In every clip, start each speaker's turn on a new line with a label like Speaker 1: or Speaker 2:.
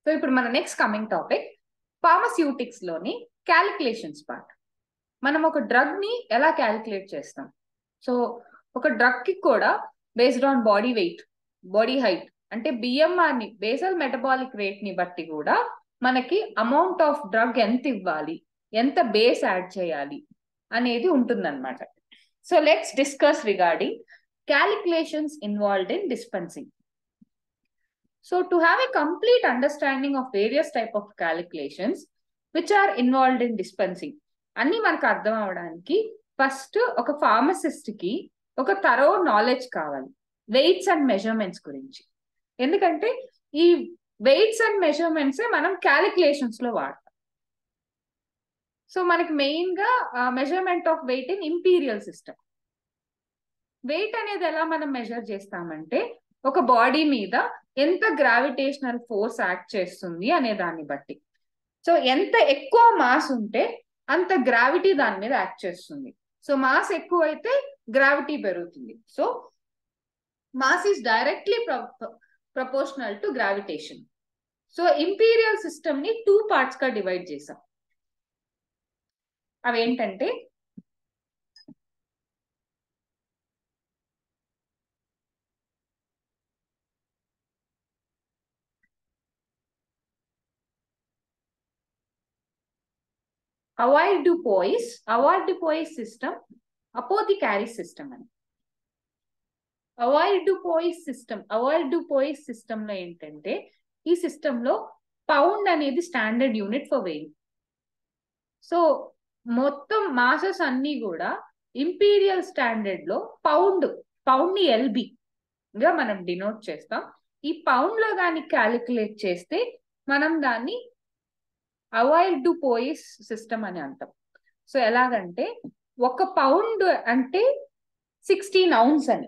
Speaker 1: So ఇప్పుడు మన next coming topic pharmaceutics లోని క్యాలిక్యులేషన్స్ పార్ట్ మనం ఒక డ్రగ్ ని ఎలా క్యాలిక్యులేట్ చేస్తాం సో ఒక డ్రగ్ కి కూడా based on body weight body height అంటే బిఎంఆర్ ని బేసల్ మెటబాలిక్ రేట్ ని బట్టి కూడా మనకి అమౌంట్ ఆఫ్ డ్రగ్ ఎంత ఇవ్వాలి ఎంత బేస్ యాడ్ చేయాలి అనేది ఉంటుందన్నమాట so let's discuss regarding calculations involved in dispensing So to have a complete understanding of various type of calculations which are involved in dispensing అన్ని మనకు అర్థం అవడానికి ఫస్ట్ ఒక ఫార్మసిస్ట్ కి ఒక తరో నాలెడ్జ్ కావాలి వెయిట్స్ అండ్ మెజర్మెంట్స్ గురించి ఎందుకంటే ఈ వెయిట్స్ అండ్ మెజర్మెంట్స్ మనం క్యాలిక్యులేషన్స్ లో వాడతాం సో మనకి మెయిన్ గా measurement of weight in imperial system weight అనేది ఎలా మనం మెజర్ చేస్తామంటే ఒక బాడీ మీద ఎంత గ్రావిటేషనల్ ఫోర్స్ యాక్ట్ చేస్తుంది అనే దాన్ని బట్టి సో ఎంత ఎక్కువ మాస్ ఉంటే అంత గ్రావిటీ దాని మీద యాక్ట్ చేస్తుంది సో మాస్ ఎక్కువ అయితే గ్రావిటీ పెరుగుతుంది so mass is directly proportional to gravitation so imperial system ని టూ పార్ట్స్ గా డివైడ్ చేసాం అవేంటంటే avoirdupois avoirdupois system apothecary system అని avoirdupois system avoirdupois system లో ఏంటంటే ఈ system లో pound అనేది standard unit for weight so మొత్తం మాసెస్ అన్ని కూడా ఇంపీరియల్ స్టాండర్డ్ లో పౌండ్ పౌండ్ ని ఎల్బి గా మనం డినోట్ చేస్తాం ఈ పౌండ్ లో దాన్ని క్యాలిక్యులేట్ చేస్తే మనం దాన్ని అవాయిడ్ టు పోయిస్ సిస్టమ్ అని అంటాం సో ఎలాగంటే ఒక పౌండ్ అంటే సిక్స్టీన్ ఔన్స్ అని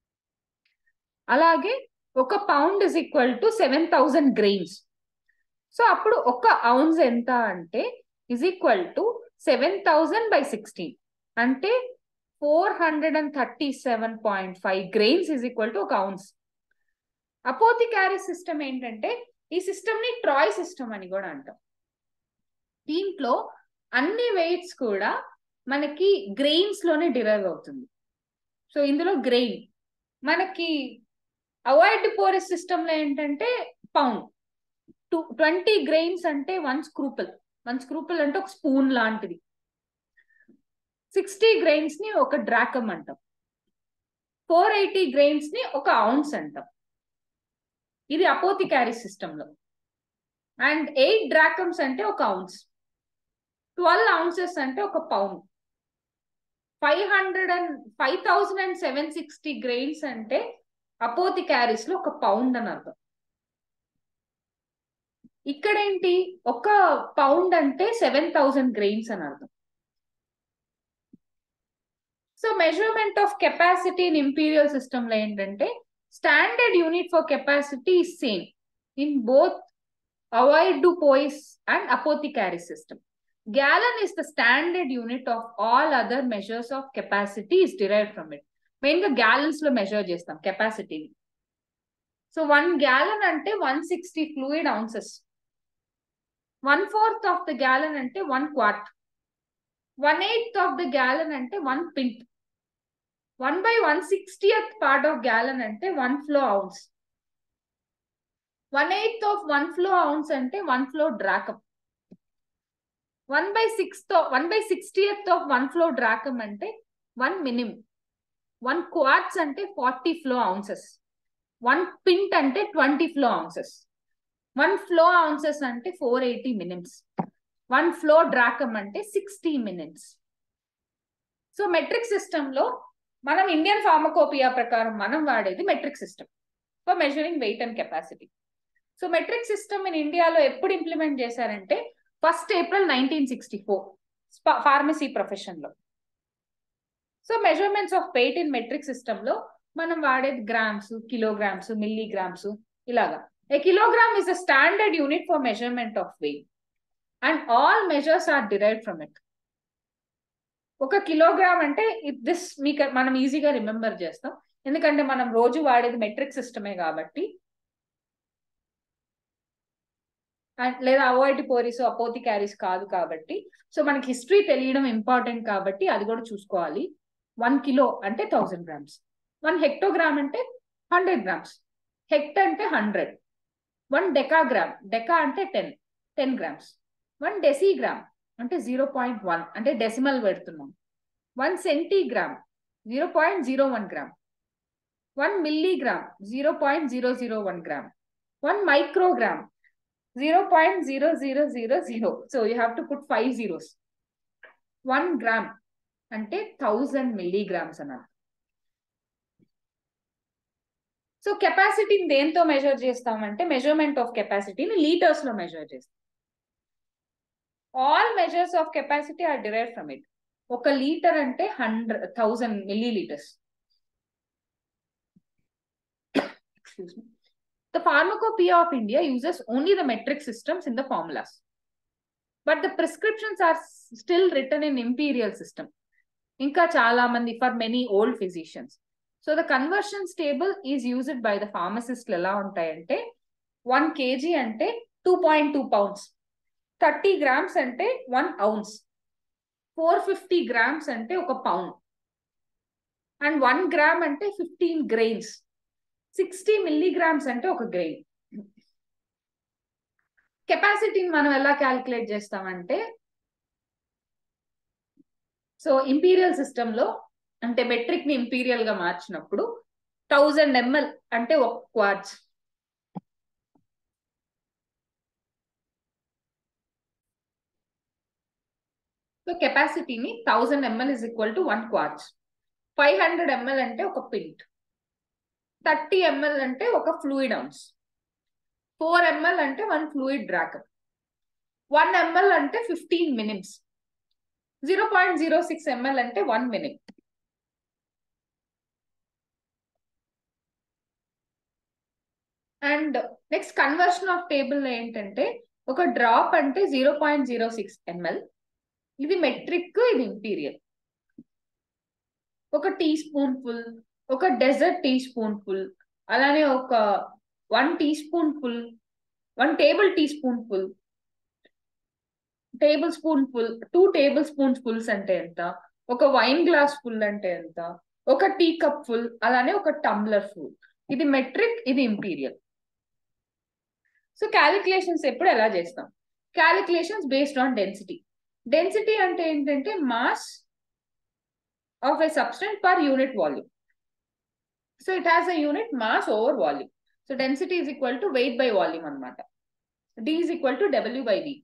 Speaker 1: అలాగే ఒక pound is equal to seven thousand grains so అప్పుడు ఒక ఔన్స్ ఎంత అంటే is equal to seven thousand by sixteen అంటే four hundred and thirty seven point five grains is equal to ఒక ఔన్స్ అపోతికారీ సిస్టమ్ ఏంటంటే ఈ సిస్టమ్ ని Troy system అని కూడా అంటాం దీంట్లో అన్ని వెయిట్స్ కూడా మనకి గ్రెయిన్స్ లోనే డిరైవ్ అవుతుంది సో ఇందులో గ్రెయిన్ మనకి అవాయిడ్ పోరస్ సిస్టమ్ లో ఏంటంటే పౌండ్ టూ ట్వంటీ గ్రెయిన్స్ అంటే వన్ స్క్రూపుల్ వన్ స్క్రూపుల్ అంటే ఒక స్పూన్ లాంటిది సిక్స్టీ గ్రెయిన్స్ ని ఒక డ్రాకమ్ అంటాం ఫోర్ ఎయిటీ గ్రెయిన్స్ ని ఒక ఔన్స్ అంటాం ఇది అపోతికారీ సిస్టమ్ లో అండ్ ఎయిట్ డ్రాకమ్స్ అంటే ఒక ఔన్స్ ట్వెల్వ్ ఔన్సెస్ అంటే ఒక pound five hundred and five thousand and seven sixty grains అంటే అపోతి క్యారీస్ లో ఒక పౌండ్ అని అర్థం ఇక్కడేంటి ఒక పౌండ్ అంటే సెవెన్ థౌసండ్ గ్రెయిన్స్ అని అర్థం so measurement of capacity in imperial system లో ఏంటంటే standard unit for capacity is same in both avoirdupois and apothecary system gallon is the standard unit of all other measures of capacity is derived from it main గా gallons లో measure చేస్తాం కెపాసిటీని so one gallon అంటే one sixty fluid ounces one fourth of the gallon అంటే one quart one eighth of the gallon అంటే వన్ పింట్ one by one sixtieth part of gallon అంటే one fluid ounce one eighth of one fluid ounce అంటే one fluid drachm one by six one by sixtieth of one fluid drachm అంటే one minimum one quartz అంటే forty fluid ounces one pint అంటే twenty fluid ounces one fluid ounces అంటే four eighty minutes one fluid drachm అంటే sixty minutes so metric system లో మనం Indian pharmacopoeia ప్రకారం మనం వాడేది metric system for measuring weight and capacity so metric system in ఇండియాలో ఎప్పుడు ఇంప్లిమెంట్ చేశారంటే first April nineteen sixty four pharmacy profession లో so measurements of weight in metric system లో మనం వాడేది గ్రామ్స్ కిలోగ్రామ్స్ మిల్లీగ్రామ్స్ ఇలాగా a kilogram is a standard unit for measurement of weight and all measures are derive from it ఒక kilogram అంటే this మీకు మనం ఈజీగా రిమెంబర్ చేస్తాం ఎందుకంటే మనం రోజు వాడేది మెట్రిక్ సిస్టమే కాబట్టి లేదా అవోయిటిపోరిస్ అపోతి క్యారీస్ కాదు కాబట్టి సో మనకి హిస్టరీ తెలియడం ఇంపార్టెంట్ కాబట్టి అది కూడా చూసుకోవాలి వన్ కిలో అంటే థౌసండ్ గ్రామ్స్ వన్ హెక్టోగ్రామ్ అంటే హండ్రెడ్ గ్రామ్స్ హెక్ట్ అంటే హండ్రెడ్ వన్ డెకాగ్రామ్ డెకా అంటే ten ten grams one decigram అంటే జీరో పాయింట్ వన్ అంటే డెసిమల్ పెడుతున్నాం one centigram zero point zero one gram one milligram zero point zero zero one gram one microgram zero point zero zero zero zero so you have to put five zeros one gram అంటే thousand milligrams అన్నారు so కెపాసిటీని దేంతో measure చేస్తామంటే measurement of కెపాసిటీని litres లో measure చేస్తాం all measures of capacity are derive from it ఒక litre అంటే hundred thousand millilitres excuse me. The Pharmacopoeia of India uses only the metric systems in the formulas. But the prescriptions are still written in imperial system. ఇంకా చాలా మంది for many old physicians so the conversions table is used by the pharmacist ఎలా ఉంటాయంటే one KG అంటే two point two pounds thirty grams అంటే one ounce four fifty grams అంటే ఒక pound and one gram అంటే ఫిఫ్టీన్ గ్రెయిన్స్ సిక్స్టీ మిల్లీగ్రామ్స్ అంటే ఒక grain కెపాసిటీని మనం ఎలా క్యాలిక్యులేట్ చేస్తామంటే సో ఇంపీరియల్ సిస్టమ్ లో అంటే మెట్రిక్ ని ఇంపీరియల్ గా మార్చినప్పుడు థౌజండ్ ఎంఎల్ అంటే ఒక క్వార్ట్స్ సో కెపాసిటీని thousand ML is equal to one quarts five hundred ML అంటే ఒక పింట్ థర్టీ ఎంఎల్ అంటే ఒక ఫ్లూయిడ్ ఔన్స్ ఫోర్ ఎంఎల్ అంటే one fluid drachm one ML అంటే fifteen minutes zero point zero six ML అంటే one minute and next conversion of table ఏంటంటే ఒక drop అంటే zero point zero six ML ఇది metric ఇది ఇంపీరియల్ ఒక teaspoon full ఒక డెజర్ట్ టీ స్పూన్ ఫుల్ అలానే ఒక one teaspoon full one table teaspoon full tablespoon full two tablespoonfuls అంటే ఎంత ఒక వైన్ గ్లాస్ ఫుల్ అంటే ఎంత ఒక టీ కప్ ఫుల్ అలానే ఒక టంబ్లర్ ఫుల్ ఇది మెట్రిక్ ఇది ఇంపీరియల్ సో క్యాలిక్యులేషన్స్ ఎప్పుడు ఎలా చేస్తాం calculations based on density density అంటే ఏంటంటే mass of a substance per unit volume so it has a unit mass over volume so density is equal to weight by volume అనమాట D is equal to W by V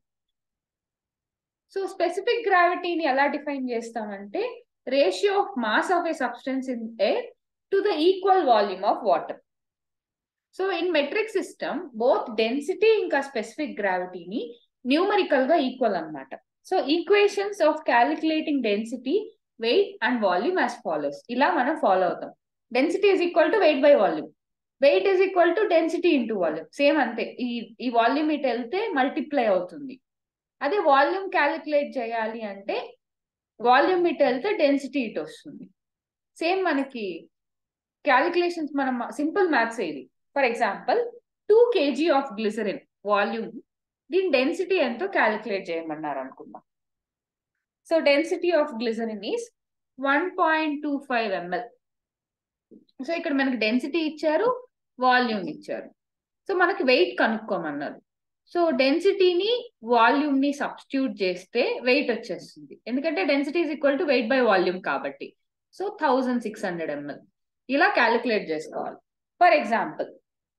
Speaker 1: so specific గ్రావిటీని ఎలా define చేస్తామంటే ratio of mass of a substance in air to the equal volume of water so in metric system both density ఇంకా specific గ్రావిటీని numerical గా equal అనమాట so equations of calculating density weight and volume as follows ఇలా మనం follow అవుతాం density is equal to weight by volume weight is equal to density into volume same అంతే ఈ ఈ వాల్యూమ్ ఇటు వెళ్తే మల్టిప్లై అవుతుంది అదే వాల్యూమ్ క్యాలిక్యులేట్ చేయాలి అంటే వాల్యూమ్ ఇటు వెళ్తే డెన్సిటీ ఇటు వస్తుంది సేమ్ మనకి క్యాలిక్యులేషన్స్ మనం సింపుల్ మ్యాథ్స్ ఇది for example two KG of glycerin volume దీని డెన్సిటీ ఎంతో క్యాలిక్యులేట్ చేయమన్నారు అనుకుందాం so density of glycerin is one point two five ML so ఇక్కడ మనకి డెన్సిటీ ఇచ్చారు వాల్యూమ్ ఇచ్చారు సో మనకి వెయిట్ కనుక్కోమన్నారు సో డెన్సిటీని వాల్యూమ్ ని సబ్స్టిట్యూట్ చేస్తే వెయిట్ వచ్చేస్తుంది ఎందుకంటే density is equal to weight by volume కాబట్టి so thousand six hundred ML ఇలా క్యాలిక్యులేట్ చేసుకోవాలి for example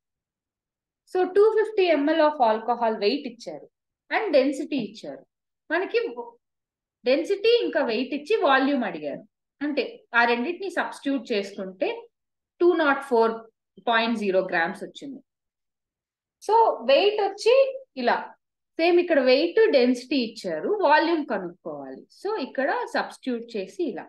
Speaker 1: so two fifty ML of alcohol weight ఇచ్చారు అండ్ డెన్సిటీ ఇచ్చారు మనకి డెన్సిటీ ఇంకా వెయిట్ ఇచ్చి వాల్యూమ్ అడిగారు అంటే ఆ రెండింటిని సబ్స్టిట్యూట్ చేసుకుంటే two nought four point zero grams వచ్చింది సో వెయిట్ వచ్చి ఇలా సేమ్ ఇక్కడ వెయిట్ డెన్సిటీ ఇచ్చారు వాల్యూమ్ కనుక్కోవాలి సో ఇక్కడ సబ్స్టిట్యూట్ చేసి ఇలా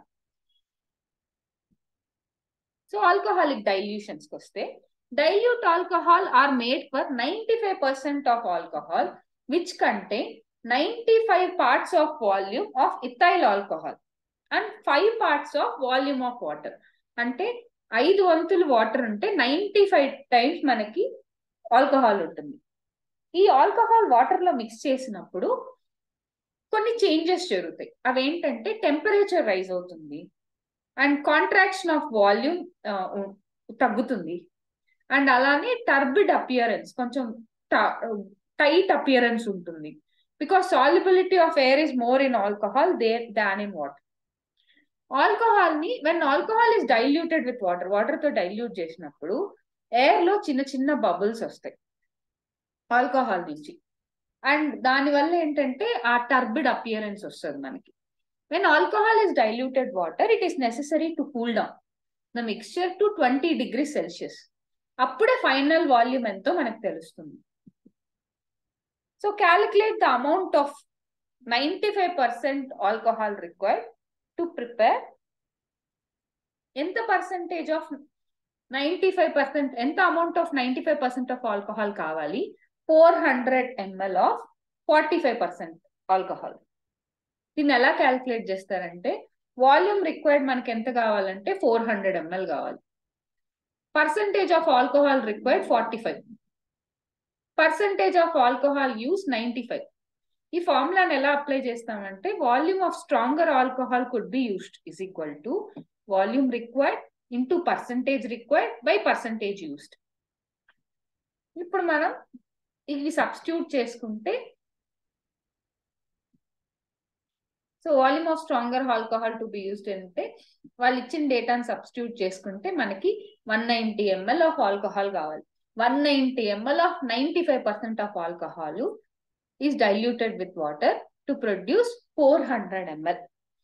Speaker 1: సో ఆల్కహాలిక్ డైల్యూషన్స్ వస్తే dilute alcohol are made for ninety five percent of alcohol which కంటే ninety five parts of volume of ethyl alcohol and five parts of volume of water అంటే ఐదు వంతులు water ఉంటే ninety five times మనకి alcohol ఉంటుంది ఈ alcohol water లో mix చేసినప్పుడు కొన్ని చేంజెస్ జరుగుతాయి అవేంటంటే టెంపరేచర్ రైజ్ అవుతుంది అండ్ కాంట్రాక్షన్ ఆఫ్ వాల్యూమ్ తగ్గుతుంది అండ్ అలానే టర్బిడ్ అపియరెన్స్ కొంచెం టైట్ అపియరెన్స్ ఉంటుంది because solubility of air is more in alcohol there than in water alcohol ని when alcohol is diluted with water water తో dilute చేసినప్పుడు air లో చిన్న చిన్న బబుల్స్ వస్తాయి ఆల్కహాల్ నుంచి అండ్ దాని వల్ల ఏంటంటే ఆ టర్బిడ్ అపియరెన్స్ వస్తుంది మనకి when alcohol is diluted water it is necessary to cool down the mixture to twenty degree Celsius అప్పుడే ఫైనల్ వాల్యూమ్ ఎంతో మనకు తెలుస్తుంది so calculate the amount of ninety five percent alcohol required to prepare ఎంత percentage of ninety five percent ఎంత amount of ninety five percent of alcohol కావాలి four hundred ML of forty five percent alcohol దీన్ని ఎలా calculate చేస్తారంటే volume required మనకి ఎంత కావాలంటే four hundred ML కావాలి percentage of alcohol required forty five percentage of alcohol use ninety five ఈ ఫార్ములాని ఎలా అప్లై చేస్తామంటే volume of stronger alcohol could be used is equal to volume required into percentage required by percentage used ఇప్పుడు మనం ఇవి substitute చేసుకుంటే so volume of stronger alcohol to be used అంటే వాళ్ళు ఇచ్చిన డేటాను సబ్స్టిట్యూట్ చేసుకుంటే మనకి one ninety ML of alcohol కావాలి one ninety ML of ninety five percent of alcohol is diluted with water to produce four hundred ML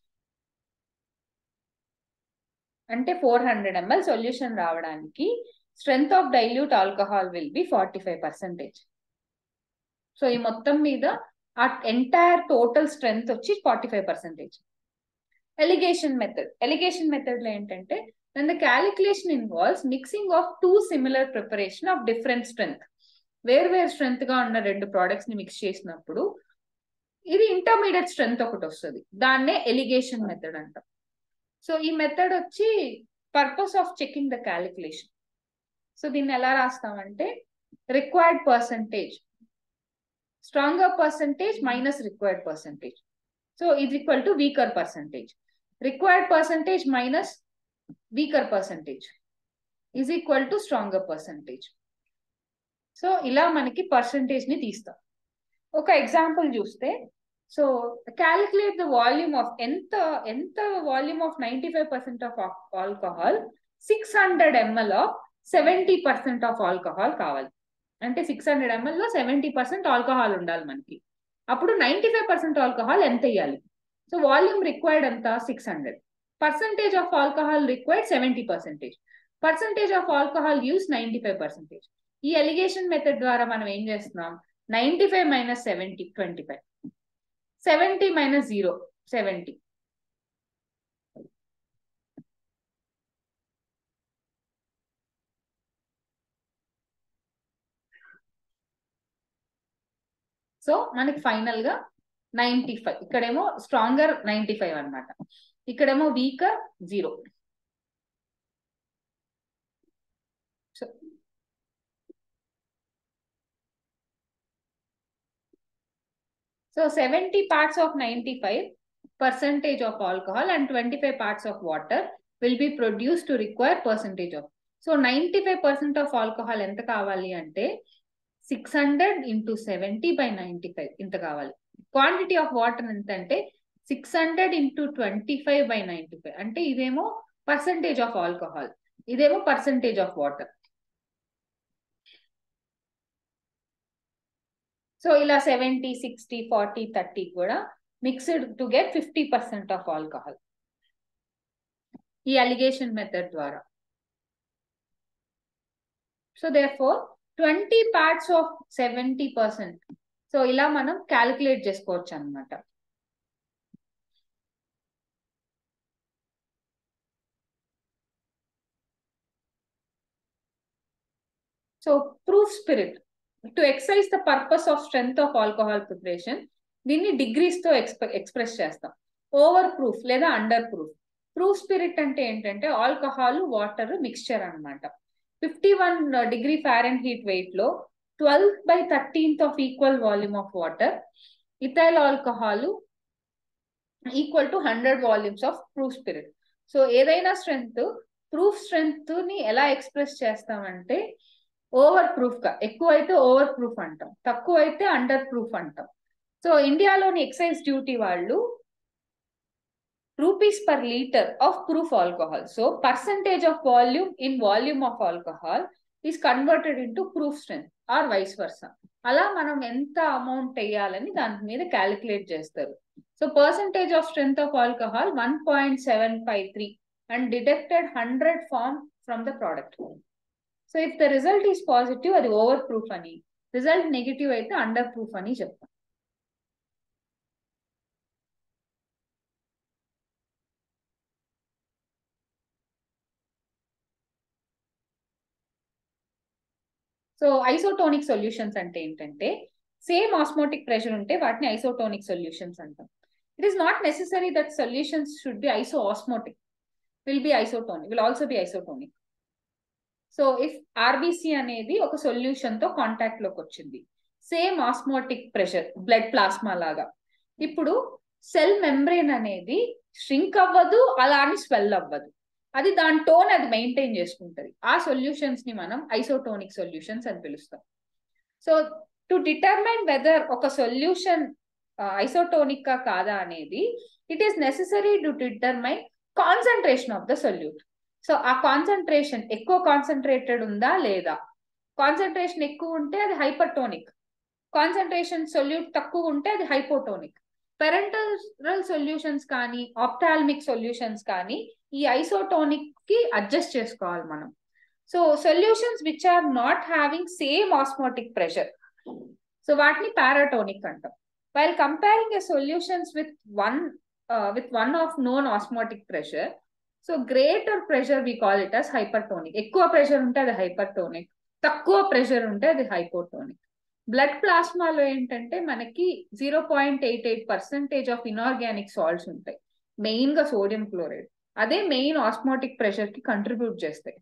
Speaker 1: అంటే four hundred ML solution రావడానికి strength of dilute alcohol will be forty five percentage so ఈ మొత్తం మీద ఆ entire total strength వచ్చి forty five percentage alligation method alligation method లో ఏంటంటే then the calculation involves mixing of two similar preparation of different strength వేరు వేరు strength గా ఉన్న రెండు ప్రోడక్ట్స్ ని మిక్స్ చేసినప్పుడు ఇది ఇంటర్మీడియట్ స్ట్రెంగ్త్ ఒకటి వస్తుంది దాన్నే ఎలిగేషన్ మెథడ్ అంటాం సో ఈ మెథడ్ వచ్చి purpose of checking the calculation so దీన్ని ఎలా రాస్తామంటే required percentage stronger percentage minus required percentage so ఇది equal to weaker percentage required percentage minus weaker percentage is equal to stronger percentage so ఇలా మనకి percentage ని తీస్తాం ఒక ఎగ్జాంపుల్ చూస్తే so calculate the volume of ఎంత ఎంత volume of ninety five percent of alcohol six hundred ML of seventy percent of alcohol కావాలి అంటే సిక్స్ హండ్రెడ్ ఎంఎల్ లో సెవెంటీ పర్సెంట్ ఆల్కహాల్ ఉండాలి మనకి అప్పుడు నైంటీ ఫైవ్ పర్సెంట్ ఆల్కహాల్ ఎంత వేయాలి సో వాల్యూమ్ రిక్వైర్డ్ అంతా six hundred percentage of alcohol required seventy percentage percentage of alcohol use ninety five percentage ఈ ఎలిగేషన్ మెథడ్ ద్వారా మనం ఏం చేస్తున్నాం ninety five minus seventy twenty five seventy minus zero seventy so మనకి final గా ninety five ఇక్కడేమో stronger ninety five అనమాట ఇక్కడేమో weaker zero so seventy parts of ninety five percentage of alcohol and twenty five parts of water will be produce to require percentage of so ninety five percent of alcohol ఎంత కావాలి అంటే six hundred into seventy by ninety five ఇంత కావాలి quantity of water ఎంత అంటే six hundred into twenty five by ninety five అంటే ఇదేమో percentage of alcohol ఇదేమో పర్సంటేజ్ ఆఫ్ వాటర్ సో ఇలా సెవెంటీ సిక్స్టీ ఫార్టీ థర్టీ కూడా mixed to get fifty percent of alcohol ఈ అలిగేషన్ మెథడ్ ద్వారా so they four twenty parts of seventy percent so ఇలా మనం calculate చేసుకోవచ్చు అనమాట so proof spirit to excise the purpose of strength of alcohol preparation దీన్ని degrees తో express చేస్తాం over proof లేదా అండర్ ప్రూఫ్ ప్రూఫ్ స్పిరిట్ అంటే ఏంటంటే ఆల్కహాల్ వాటర్ మిక్స్చర్ అనమాట fifty one degree Fahrenheit weight లో twelve by thirteenth of equal volume of water ethyl alcohol equal to hundred volumes of proof spirit so ఏదైనా strength proof strength ని ఎలా express చేస్తామంటే over proof గా ఎక్కువ అయితే over proof అంటాం తక్కువ అయితే అండర్ ప్రూఫ్ అంటాం సో ఇండియాలోని ఎక్సైజ్ డ్యూటీ వాళ్ళు rupees per litre of proof alcohol so percentage of volume in volume of alcohol is converted into proof strength or vice versa అలా మనం ఎంత అమౌంట్ వేయాలని దాని మీద క్యాలిక్యులేట్ చేస్తారు so percentage of strength of alcohol one point seven five three and deducted hundred form from the product so if the result is positive అది over proof అని result negative అయితే అండర్ ప్రూఫ్ అని చెప్తాం so isotonic solutions అంటే ఏంటంటే same osmotic pressure ఉంటే వాటిని isotonic solutions అంటాం it is not necessary that solutions should be isosmotic will be isotonic will also be isotonic so if RBC అనేది ఒక సొల్యూషన్ తో కాంటాక్ట్ లోకి వచ్చింది same osmotic pressure blood plasma లాగా ఇప్పుడు సెల్ మెంబ్రెయిన్ అనేది shrink అవ్వదు అలా అని స్వెల్ అవ్వదు అది దాని టోన్ అది మెయింటైన్ చేసుకుంటది ఆ సొల్యూషన్స్ ని మనం ఐసోటోనిక్ సొల్యూషన్స్ అని పిలుస్తాం సో టు డిటర్మైన్ వెదర్ ఒక సొల్యూషన్ ఐసోటోనిక్ గా కాదా అనేది it is necessary to determine concentration of the solute so ఆ కాన్సన్ట్రేషన్ ఎక్కువ కాన్సన్ట్రేటెడ్ ఉందా లేదా కాన్సన్ట్రేషన్ ఎక్కువ ఉంటే అది హైపర్టోనిక్ కాన్సన్ట్రేషన్ సొల్యూట్ తక్కువ ఉంటే అది హైపోటోనిక్ పెరెంటల్ సొల్యూషన్స్ కానీ ఆప్టాల్మిక్ సొల్యూషన్స్ కానీ ఈ ఐసోటోనిక్ కి అడ్జస్ట్ చేసుకోవాలి మనం so solutions which are not having same osmotic pressure so వాటిని పారాటోనిక్ అంటాం while comparing a solutions with one with one of known osmotic pressure so greater pressure we call it as hypertonic ఎక్కువ pressure ఉంటే అది hypertonic తక్కువ pressure ఉంటే అది hypotonic blood ప్లాస్మాలో ఏంటంటే మనకి zero point eight eight percentage of inorganic salts ఉంటాయి మెయిన్ గా సోడియం క్లోరైడ్ అదే మెయిన్ ఆస్మోటిక్ ప్రెషర్ కి కంట్రిబ్యూట్ చేస్తాయి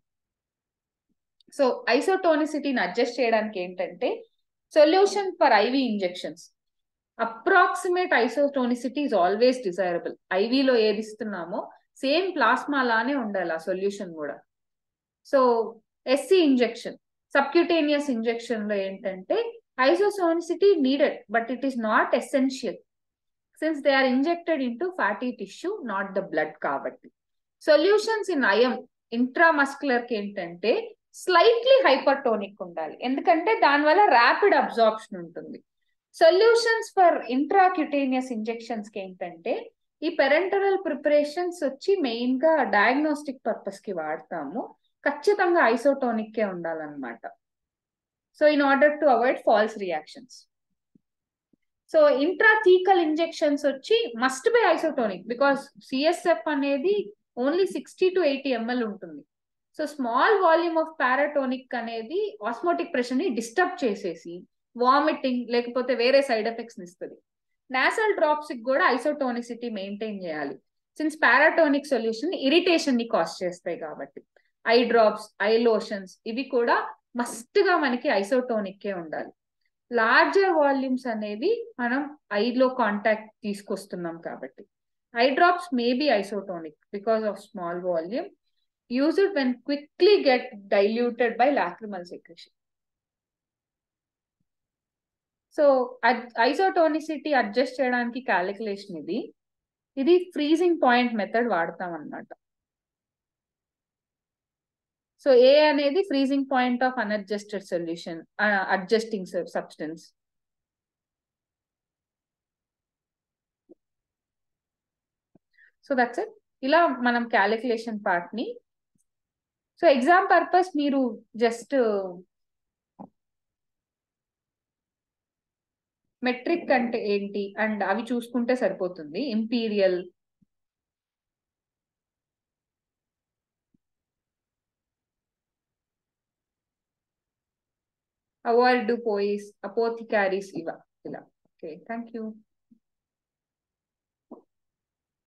Speaker 1: సో ఐసోటోనిసిటీని అడ్జస్ట్ చేయడానికి ఏంటంటే solution for IV injections approximate isotonicity is always desirable ఐవీలో ఏది ఇస్తున్నామో సేమ్ ప్లాస్మా లానే ఉండాలి ఆ సొల్యూషన్ కూడా so SC injection subcutaneous injection లో ఏంటంటే isotonicity needed but it is not essential since they are injected into fatty tissue not the blood కాబట్టి సొల్యూషన్స్ ఇన్ ఐఎం ఇంట్రామస్కులర్ కి ఏంటంటే స్లైట్లీ హైపర్టోనిక్ ఉండాలి ఎందుకంటే దానివల్ల ర్యాపిడ్ అబ్జార్ప్షన్ ఉంటుంది solutions for intracutaneous injections కి ఏంటంటే ఈ పెరెంటరల్ ప్రిపరేషన్స్ వచ్చి మెయిన్ గా డయాగ్నోస్టిక్ పర్పస్ కి వాడతాము ఖచ్చితంగా ఐసోటోనిక్ కే ఉండాలన్నమాట so in order to avoid false reactions so intrathecal injections వచ్చి must be isotonic because CSF అనేది only sixty to eighty ml ఉంటుంది so small volume of paratonic అనేది ఆస్మోటిక్ ప్రెషర్ ని డిస్టర్బ్ చేసేసి వామిటింగ్ లేకపోతే వేరే సైడ్ ఎఫెక్ట్స్ ఇస్తుంది nasal drops కి కూడా ఐసోటోనిసిటీ మెయింటైన్ చేయాలి సిన్స్ పారాటోనిక్ సొల్యూషన్ ఇరిటేషన్ ని కాస్ట్ చేస్తాయి కాబట్టి ఐ డ్రాప్స్ ఐ లోషన్స్ ఇవి కూడా మస్ట్ గా మనకి ఐసోటోనిక్ ఉండాలి లార్జర్ వాల్యూమ్స్ అనేవి మనం ఐలో కాంటాక్ట్ తీసుకొస్తున్నాం కాబట్టి eye drops may be isotonic because of small volume use it when quickly get diluted by lacrimal secretion so isotonicity adjust చేయడానికి క్యాలిక్యులేషన్ ఇది ఇది ఫ్రీజింగ్ పాయింట్ మెథడ్ వాడతాం అనమాట సో ఏ అనేది freezing point of unadjusted solution adjusting substance so that's it ఇలా మనం calculation part ని so exam purpose మీరు జస్ట్ మెట్రిక్ అంటే ఏంటి అండ్ అవి చూసుకుంటే సరిపోతుంది ఇంపీరియల్ అవార్డు పోయిస్ అపోథికారీస్ ఇవ ఇలా ఓకే థ్యాంక్ యూ